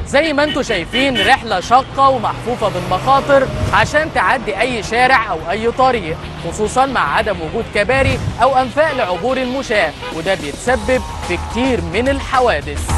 زي ما انتم شايفين رحلة شاقة ومحفوفة بالمخاطر عشان تعدي أي شارع أو أي طريق خصوصا مع عدم وجود كباري أو أنفاق لعبور المشاة وده بيتسبب في كتير من الحوادث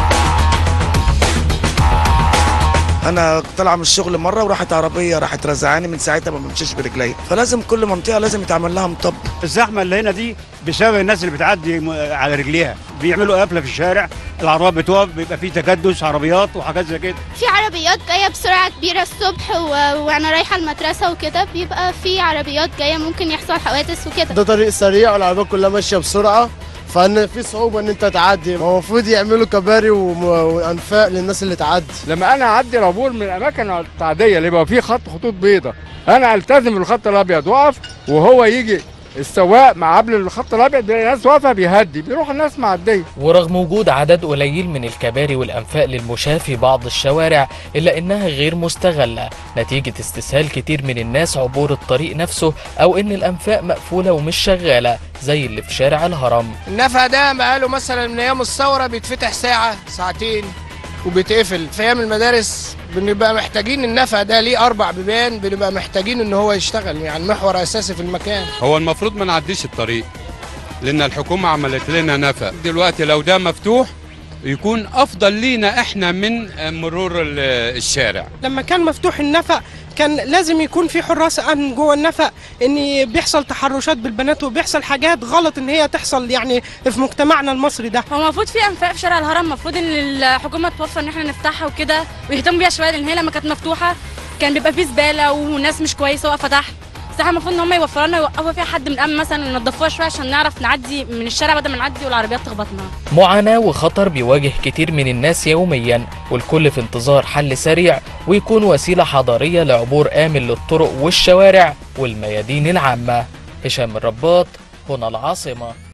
انا طالعه من الشغل مره وراحت عربيه راحت رزعاني من ساعتها ما بمشيش برجلي فلازم كل منطقه لازم يتعمل لها مطب الزحمه اللي هنا دي بسبب الناس اللي بتعدي م- على رجليها بيعملوا قفله في الشارع العربيات بتقف بيبقى في تكدس عربيات وحاجات زي كده في عربيات جايه بسرعه كبيره الصبح و... وانا رايحه المدرسه وكده بيبقى في عربيات جايه ممكن يحصل حوادث وكده ده طريق سريع والعربيات كلها ماشيه بسرعه فان في صعوبه ان انت تعدي هو المفروض يعملوا كباري وم- وانفاق للناس اللي تعدي لما انا اعدي العبور من الاماكن التعديه اللي يبقى فيه خط خطوط بيضاء انا التزم بالخط الابيض واقف وهو يجي السواق مع قبل الخط الابيض بيلاقي ناس واقفه بيهدي بيروح الناس معديه ورغم وجود عدد قليل من الكباري والأنفاق للمشاة في بعض الشوارع إلا إنها غير مستغلة نتيجة استسهال كتير من الناس عبور الطريق نفسه أو إن الأنفاق مقفولة ومش شغالة زي اللي في شارع الهرم النفق ده بقاله مثلا من ايام الثوره بيتفتح ساعه ساعتين وبيتقفل في ايام المدارس بنبقى محتاجين النفق ده ليه اربع بيبان بنبقى محتاجين ان هو يشتغل يعني محور اساسي في المكان هو المفروض ما نعديش الطريق لان الحكومه عملت لنا نفق دلوقتي لو ده مفتوح يكون افضل لينا احنا من مرور ال- الشارع لما كان مفتوح النفق كان لازم يكون في حراس امن جوه النفق ان بيحصل تحرشات بالبنات وبيحصل حاجات غلط ان هي تحصل يعني في مجتمعنا المصري ده هو المفروض في انفاق في شارع الهرم المفروض ان الحكومه توفر ان احنا نفتحها وكده ويهتموا بيها شويه لان هي لما كانت مفتوحه كان بيبقى فيه زباله وناس مش كويسه واقفه تحت بس احنا المفروض ان هم يوفروا لنا يوقفوا فيها حد من الامن مثلا ينضفوها شويه عشان نعرف نعدي من الشارع بدل ما نعدي والعربيات تخبطنا معاناة وخطر بيواجه كتير من الناس يوميا والكل في انتظار حل سريع ويكون وسيلة حضارية لعبور آمن للطرق والشوارع والميادين العامة هشام الرباط هنا العاصمة